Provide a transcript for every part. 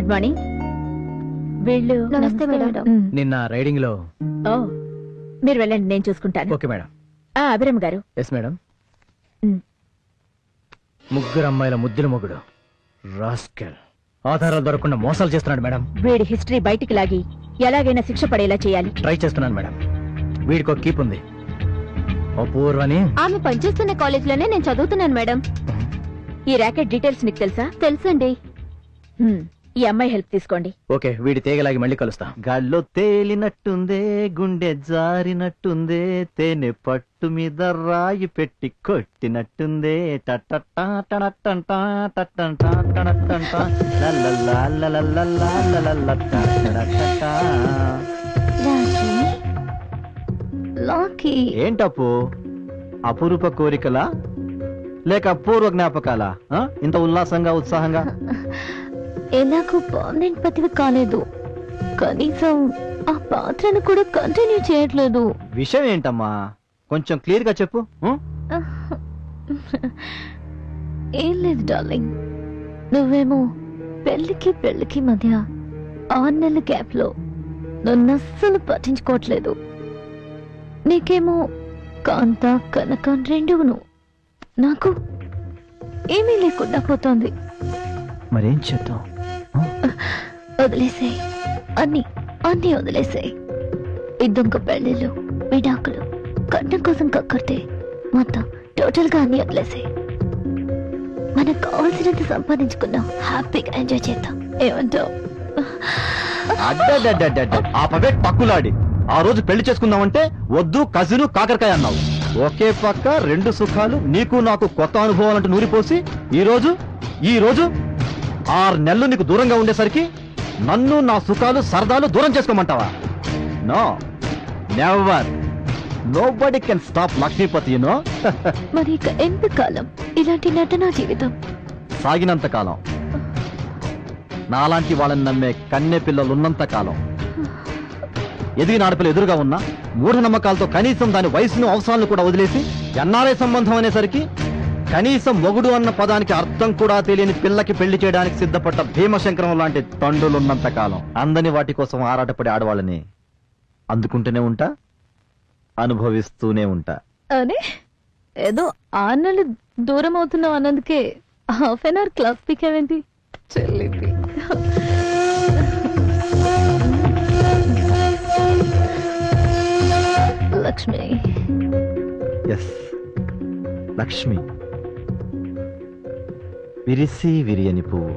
Good morning వీళ్ళు నమస్తే, madam. మ్, నిన్న రైడింగ్ లో ఓ మీరు వెళ్ళండి నేను చూసుకుంటాను ఓకే మేడం ఆ, అభిరామ్ గారు ఎస్ మేడం మ్, ముగ్గురు అమ్మాయిల ముద్దుల మొగుడు రాస్కెల్ ఆధారాలు దొరకకుండా మోసాలు చేస్తున్నాడు మేడం వీడి హిస్టరీ బయటికి లాగి ఎలాగైనా శిక్ష పడేలా చేయాలి ట్రై చేస్తున్నాను మేడం వీడికి ఒక కీప్ ఉంది అపూర్వని ఆమె పనిచేస్తున్న కాలేజ్ లోనే నేను చదువుతున్నాను మేడం ఈ ర్యాకెట్ డీటెయిల్స్ మీకు తెలుసా తెలుసండి మ్, ఈ అమ్మాయి హెల్ప్ తీసుకోండి ఓకే వీడి తేగలాగి మళ్ళీ కలుస్తా గాల్లో తేలినట్టుందే గుండె జారినట్టుందే తేనె పట్టు మీద రాయి పెట్టి కొట్టినట్టుందే టటటా టనటంటా టటంటా టనటంటా లల్లల్లా లల్లల్లా లల్లల్లా టటటటా. లాకీ ఏంటప్పు అపురూప కోరికలా లేక అపూర్వ జ్ఞాపకాలా ఆ? ఇంత ఉల్లాసంగా ఉత్సాహంగా ఎలాగో పర్మనెంట్ పదవి కాలేదు కనీసం ఆ పాత్రను కూడా కంటిన్యూ చేయట్లేదు విషయం ఏంటమ్మా కొంచెం క్లియర్ గా చెప్పు ఉం? ఏం లేదు డార్లింగ్ నువ్వేమో పెళ్లికి పెళ్లికి మధ్య ఆరు నెలల గ్యాప్ లో నన్ను అస్సలు పట్టించుకోవట్లేదు నీకేమో కాంత కనకం రెండును నాకు ఏమీ లేకుండా పోతోంది మరేం చేద్దాం వదిలేసాయి అన్ని అన్ని వదిలేసాయి ఇద్దొంక పెళ్లిళ్ళు విడాకులు కట్నం కోసం కక్కడితే మొత్తం టోటల్ గా అన్ని వదిలేసాయి మనకు కావాల్సినంత సంపాదించుకున్నాం హ్యాపీగా ఎంజాయ్ చేద్దాం ఏమంటావు అడ్డడ్డడ్డడ్డ. ఆ పవే పక్కులాడి ఆ రోజు పెళ్లి చేసుకుందామంటే వద్దు కజిను కాకరకాయ అన్నావు ఒకే పక్క రెండు సుఖాలు నీకు నాకు కొత్త అనుభవాలంటూ నూరిపోసి ఈ రోజు ఈ రోజు ఆరు నెలలు నీకు దూరంగా ఉండేసరికి నన్ను నా సుఖాలు సరదాలు దూరం చేసుకోమంటావా no never nobody can stop Lakshmipati you know మరి ఇక ఎంతకాలం ఇలాంటి నటనా జీవితం సాగినంత కాలం నాలాంటి వాళ్ళని నమ్మే కన్నె పిల్లలు ఉన్నంత కాలం ఎదిగిన ఆడపిల్ల ఎదురుగా ఉన్నా మూఢనమ్మకాలతో కనీసం దాని వయసును అవసరాలను కూడా వదిలేసి ఎన్ఆర్ఐ సంబంధం అనేసరికి కనీసం మొగుడు అన్న పదానికి అర్థం కూడా తెలియని పిల్లకి పెళ్లి చేయడానికి సిద్ధపడ్డ భీమశంకరం లాంటి తండ్రులున్నంత కాలం అందని వాటి కోసం ఆరాటపడే ఆడవాళ్ళని అందుకుంటూనే ఉంటా అనుభవిస్తూనే ఉంటా అరే ఏదో ఆరు నెలలు దూరం అవుతున్నావు అన్నందుకే హాఫ్ అన్ అవర్ క్లాస్ పీకేవేంటి చెల్లిపి లక్ష్మి ఎస్ లక్ష్మి విరిసి విరియని పువ్వు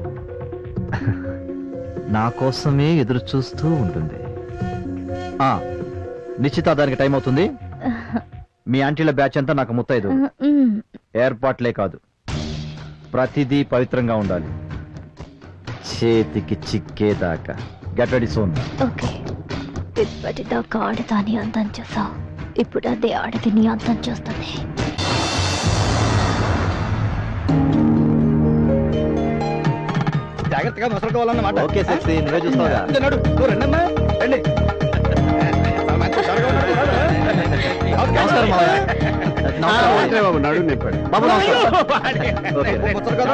నా కోసమే ఎదురు చూస్తూ ఉంటుంది ఆ నిశ్చితార్థానికి టైం అవుతుంది మీ ఆంటీల బ్యాచ్ అంతా నాకు ముత్తైదు మ్మ్. ఏర్పాట్లే కాదు ప్రతిదీ పవిత్రంగా ఉండాలి చేతికి చిక్కేదాకా గెట్ రెడీ సోన్ ఓకే ఇప్పటిదాకా ఆడదాని అంతం చూసావు ఇప్పుడు అదే ఆడది నీ అంతం చూస్తుంది జాగ్రత్తగా మసలుకోవాలన్నమాట ఓకే సెక్సీ నువ్వే చూస్తావుగా నడు నువ్వు రండమ్మా రండి నమస్కారం మావయ్య. నమస్కారం. బాబు నడు నింపాడు బాబు నమస్కారం ఓకే ముచ్చట కదా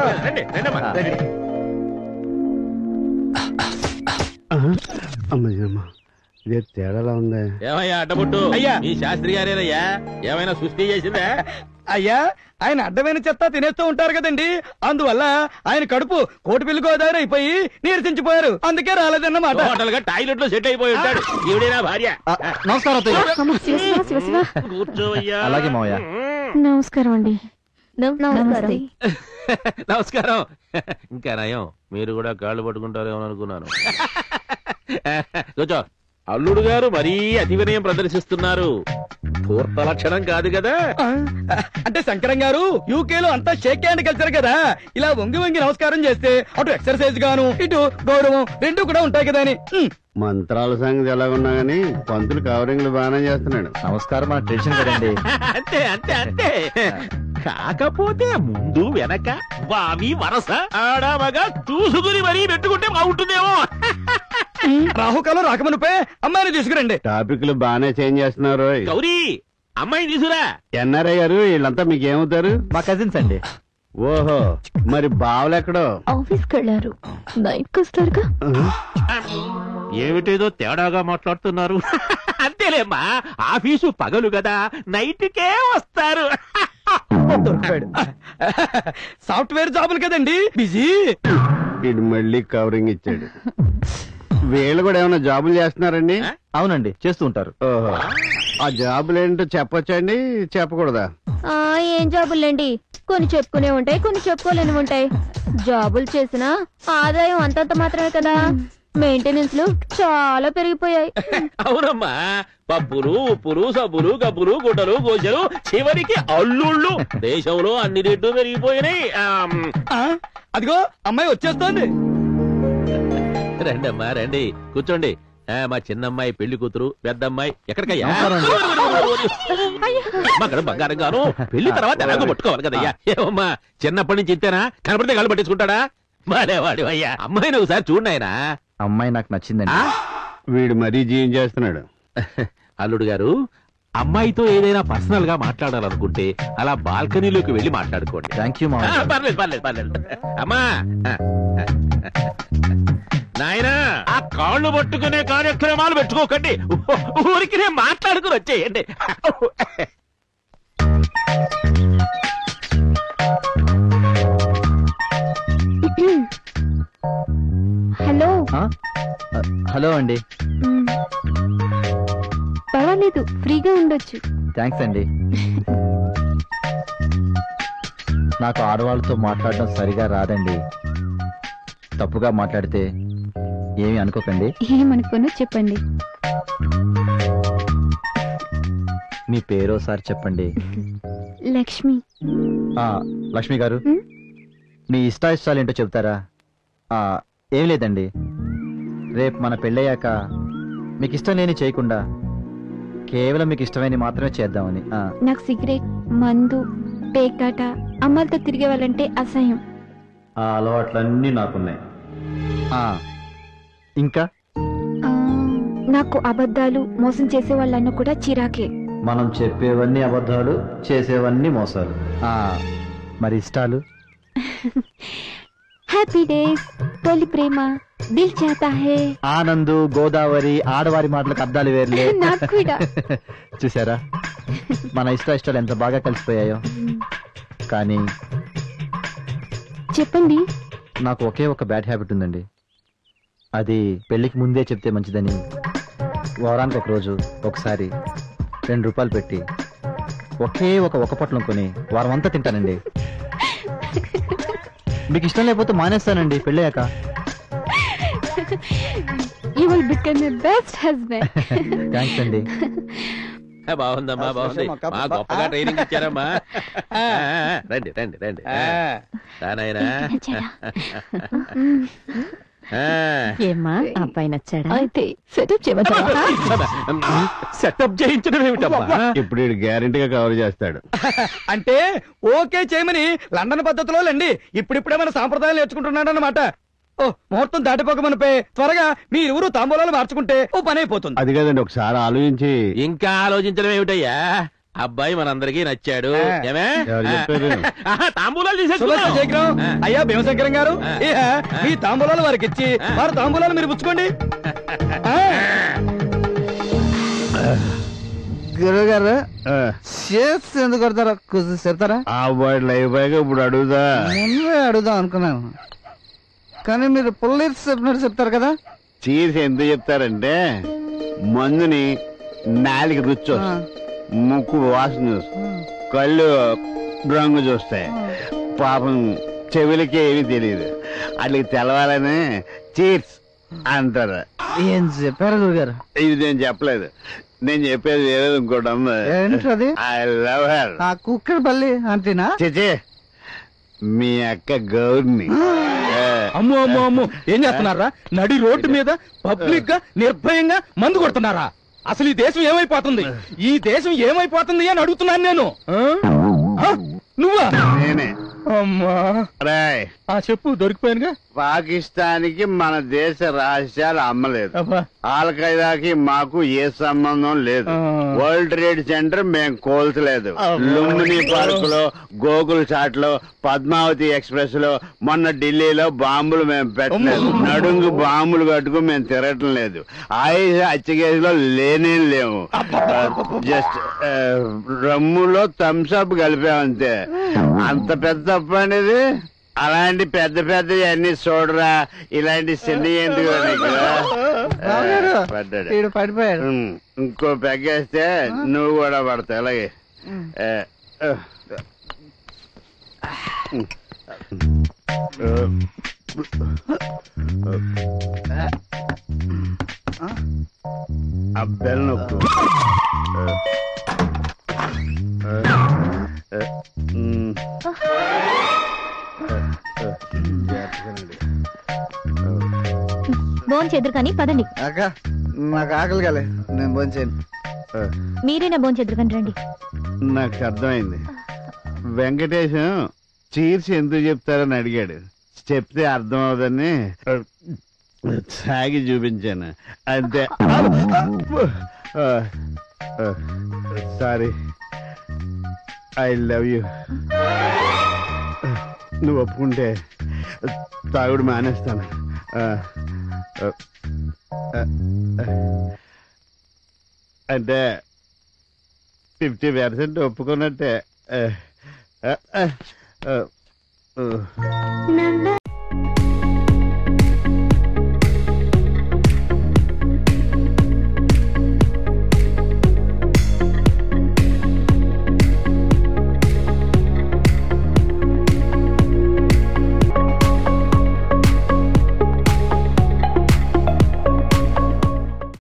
అమ్మా ఇదే తేడాలా ఉంది ఏమయ్యా అడ్డబుట్టు అయ్యా. ఈ శాస్త్రి గారేనయ్యా ఏమైనా సృష్టి చేసిందా అయ్యా ఆయన అడ్డమైన చెత్త తినేస్తూ ఉంటారు కదండి అందువల్ల ఆయన కడుపు కోటి పిల్లి గోదావరి అయిపోయి నీరసించిపోయారు అందుకే రాలేదన్నమాట టోటల్ గా టాయిలెట్ లో సెట్ అయిపోయి ఉంటాడు ఈవిడేనా భార్య ఆ, నమస్కారం అత్తయ్య కూర్చోవయ్యా అలాగే మావయ్య నమస్కారం అండి నమస్కారం నమస్కారం ఇంకా నయం మీరు కూడా కాళ్ళు పట్టుకుంటారేమో అనుకున్నాను కూర్చో అల్లుడు గారు మరీ అతి వినయం ప్రదర్శిస్తున్నారు పూర్త లక్షణం కాదు కదా ఆ, అంటే శంకరం గారు యూకే లో అంతా షేక్ హ్యాండ్ కల్చర్ కదా ఇలా వంగి వంగి నమస్కారం చేస్తే అటు ఎక్సర్సైజ్ గాను ఇటు గౌరవం రెండు కూడా ఉంటాయి కదా అని ఉమ్. మంత్రాల సంగతి ఎలాగున్నా గానీ పంతులు కవరింగ్లు బాగానే చేస్తున్నాడు నమస్కారం మన ట్రెడిషన్ కదండి అంతే అంతే అంతే కాకపోతే ముందు వెనక బావి వరస ఆడమగా చూసుకుని మరీ పెట్టుకుంటే బాగుంటుందేమో రాహుకాలం రాకమునుపే అమ్మాయిని తీసుకురండి టాపిక్లు బాగానే చేంజ్ చేస్తున్నారు గౌరీ అమ్మాయిని తీసురా ఎన్ఆర్ఐ గారు వీళ్ళంతా మీకు ఏమవుతారు మా కజిన్స్ అండి ఓహో మరి బావలెక్కడో ఆఫీస్కి వెళ్ళారు నైట్కి వస్తారుగా ఏమిటేదో తేడాగా మాట్లాడుతున్నారు అంతేలేమ్మా ఆఫీసు పగలు కదా నైట్కే వస్తారు దొరికిపోయాడు సాఫ్ట్వేర్ జాబులు కదండి బిజీ వీడు మళ్ళీ కవరింగ్ ఇచ్చాడు వీళ్ళు కూడా ఏమైనా జాబులు చేస్తున్నారండి అవునండి చేస్తూ ఉంటారు ఓహో ఆ జాబులు ఏంటో చెప్పొచ్చండి చెప్పకూడదా ఆ ఏం జాబులండి కొన్ని చెప్పుకునే ఉంటాయి కొన్ని చెప్పుకోలేని ఉంటాయి జాబులు చేసినా ఆదాయం అంతంత మాత్రమే కదా మెయింటెనెన్స్ లు చాలా పెరిగిపోయాయి అవునమ్మా పప్పులు ఉప్పులు సబ్బులు గబ్బులు గుడ్డలు గోజలు చివరికి అల్లుళ్ళు దేశంలో అన్ని రేట్లు పెరిగిపోయినాయి ఆమ్, ఆ, అదిగో అమ్మాయి వచ్చేస్తోంది రండి అమ్మా రండి కూర్చోండి ఆ, మా చిన్నమ్మాయి పెళ్లి కూతురు పెద్దమ్మాయి ఎక్కడికయ్యా అమ్మా, అక్కడ బంగారం గాను పెళ్లి తర్వాత ఎలాగో పట్టుకోవాలి కదయ్యా ఏమమ్మా చిన్నప్పటి నుంచి ఇంతేనా కనపడితే కాళ్ళు పట్టించుకుంటాడా వాడేవాడు అయ్యా అమ్మాయిని ఒకసారి చూడండి అమ్మాయి నాకు నచ్చిందండి వీడు మరీ జీవం చేస్తున్నాడు అల్లుడు గారు అమ్మాయితో ఏదైనా పర్సనల్ గా మాట్లాడాలనుకుంటే అలా బాల్కనీలోకి వెళ్ళి మాట్లాడుకోండి థ్యాంక్ యూ ఆ, మావయ్య పర్లేదు పర్లేదు పర్లేదు అమ్మా నాయనా ఆ కాళ్ళు పట్టుకునే కార్యక్రమాలు పెట్టుకోకండి ఊరికి నేను మాట్లాడుకుని వచ్చేయండి హలో ఆ? ఆ, హలో అండి మ్, పర్వాలేదు ఫ్రీగా ఉండొచ్చు థ్యాంక్స్ అండి నాకు ఆడవాళ్ళతో మాట్లాడడం సరిగా రాదండి తప్పుగా మాట్లాడితే ఏమీ అనుకోకండి ఏమనుకోను చెప్పండి మీ పేరు ఒకసారి చెప్పండి లక్ష్మి ఆ, లక్ష్మి గారు ఉమ్? మీ ఇష్టాయిష్టాలు ఏంటో చెప్తారా ఆ, ఏం లేదండి రేపు మన పెళ్ళయ్యాక మీకు ఇష్టం లేని చేయకుండా కేవలం మీకు ఇష్టమైన మాత్రమే చేద్దామని ఆ, నాకు సిగరెట్ మందు పేకాట అమ్మాయిలతో తిరిగే వాళ్ళంటే అసహ్యం ఆ అలవాట్లన్నీ నాకున్నాయి ఆ, ఇంకా ఆ, నాకు అబద్ధాలు మోసం చేసే వాళ్ళన్న కూడా చిరాకే మనం చెప్పేవన్నీ అబద్ధాలు చేసేవన్నీ మోసాలు ఆ, మరి ఇష్టాలు హ్యాపీ డేస్ తొలి ప్రేమ దిల్ చాతా హే ఆనందు గోదావరి ఆడవారి మాటలకు అర్థాలు వేర్లే నాకు కూడా చూసారా మన ఇష్ట ఇష్టాలు ఎంత బాగా కలిసిపోయాయో కానీ చెప్పండి నాకు ఒకే ఒక బ్యాడ్ హ్యాబిట్ ఉందండి అది పెళ్లికి ముందే చెప్తే మంచిదని వారానికి ఒక రోజు ఒకసారి రెండు రూపాయలు పెట్టి ఒకే ఒక ఒక పొట్లం కొని వారం అంతా తింటానండి మీకు ఇష్టం లేకపోతే మానేస్తానండి పెళ్ళయ్యాక you will become a best husband thanks అండి బాగుందమ్మా బాగుంది మా గొప్పగా ట్రైనింగ్ ఇచ్చారమ్మా ఆ, ఆ, రండి రండి రండి ఆ, రా నాయనా. ఆ. ఏమ్మా అబ్బాయి నచ్చాడా అయితే సెటప్ చేయమంటారా సెటప్ చేయించడం ఏమిటమ్మా ఇప్పుడు వీడు గ్యారెంటీగా కవర్ చేస్తాడు అంటే ఓకే చేయమని లండన్ పద్ధతిలో లేండి ఇప్పుడిప్పుడే మన సాంప్రదాయాలు నేర్చుకుంటున్నాడు అనమాట ఓ ముహూర్తం దాటిపోక మనపై త్వరగా మీ ఇరువురు తాంబూలాలు మార్చుకుంటే ఓ పని అయిపోతుంది అది కదండి ఒకసారి ఆలోచించి ఇంకా ఆలోచించడం ఏమిటయ్యా అబ్బాయి మనందరికీ నచ్చాడు ఆ. ఏమే ఎవరు చెప్పారు? ఆహా, తాంబూలాలు శుభశకరం. తీసేసుకున్నాం ఆ. అయ్యా భీమశంకరం గారు ఇహ, మీ తాంబూలాలు వారికి ఇచ్చి వారి తాంబూలాలు మీరు పుచ్చుకోండి ఆ, గురువు గారు ఆ, షేర్స్ ఎందుకు కొడతారో కొంచెం చెప్తారా ఆ వాడు లైవ్ బాయ్గా ఇప్పుడు అడుగుదా ముందే అడుగుదాం అనుకున్నాను కానీ మీరు పుల్లీర్స్ చెప్పినట్టు చెప్తారు కదా చీజ్ ఎందుకు చెప్తారంటే మందుని నాలుగు రుచి ఆ, వస్తుంది. ముక్కు వాసన చూస్తుంది కళ్ళు రంగు చూస్తాయి పాపం చెవులకి ఏమీ తెలియదు అట్లకి తెలవాలని చీర్స్ అంటారు ఏం చెప్పారు గురుగారు ఇది నేను చెప్పలేదు నేను చెప్పేది వేరేది ఇంకోటి ఉంది ఏంటది ఐ లవ్ హర్ ఆ కుక్కర్ బల్లి అంతేనా చిచి మీ అక్క గౌర్ని ఏ, అమ్మో అమ్మో అమ్మో ఏం చేస్తున్నారా నడి రోడ్డు మీద పబ్లిక్ గా నిర్భయంగా మందు కొడుతున్నారా అసలు ఈ దేశం ఏమైపోతుంది ఈ దేశం ఏమైపోతుంది అని అడుగుతున్నాను నేను ఆ? ఆ? నువ్వా నేనే అమ్మా రాయ్ ఆ చెప్పు దొరికిపోయానుగా పాకిస్తాన్ కి మన దేశ రహస్యాలు అమ్మలేదు అబ్బా ఆల్ ఖైదాకి మాకు ఏ సంబంధం లేదు ఆ. వరల్డ్ ట్రేడ్ సెంటర్ మేం కోల్చలేదు లుంబిని పార్క్ లో గోకుల్ చాట్ లో పద్మావతి ఎక్స్ప్రెస్ లో మొన్న ఢిల్లీలో బాంబులు మేము పెట్టలేదు నడుంగు బాంబులు కట్టుకు మేము తిరగటం లేదు ఆయుష హత్యకేసులో లేనే లేము జస్ట్ రమ్ములో థమ్స్అప్ కలిపామంతే అంత పెద్ద తప్పు అనేది అలాంటి పెద్ద పెద్ద అన్ని చూడరా ఇలాంటి చిన్న ఎందుకు నీకు బావగారు, ఆ, పడ్డాడు ఈడు పడిపోయాడు ఉమ్, ఇంకో పెగ్గేస్తే నువ్వు కూడా పడతావు అలాగే ఆ, ఆ. ఉమ్. ఆ బెల్ నొక్కు ఉమ్. జాగ్రత్తగానండి. భోన్ చెదురు కానీ పదండి అక్క నాకు ఆకలి కాలే నేను భోంచేయను మీరేనా భోన్ చెదురు కానీ రండి నాకు అర్థమైంది వెంకటేశం చీర్చి ఎందుకు చెప్తారని అడిగాడు చెప్తే అర్థం అవదని సాగి చూపించాను అంతే సారీ ఐ లవ్ యూ నువ్వు ఒప్పుకుంటే తాగుడు మానేస్తాను ఆ, ఆ, ఆ, అంటే ఫిఫ్టీ పర్సెంట్ ఒప్పుకున్నట్టే ఆ, ఆ, ఆ, ఆ.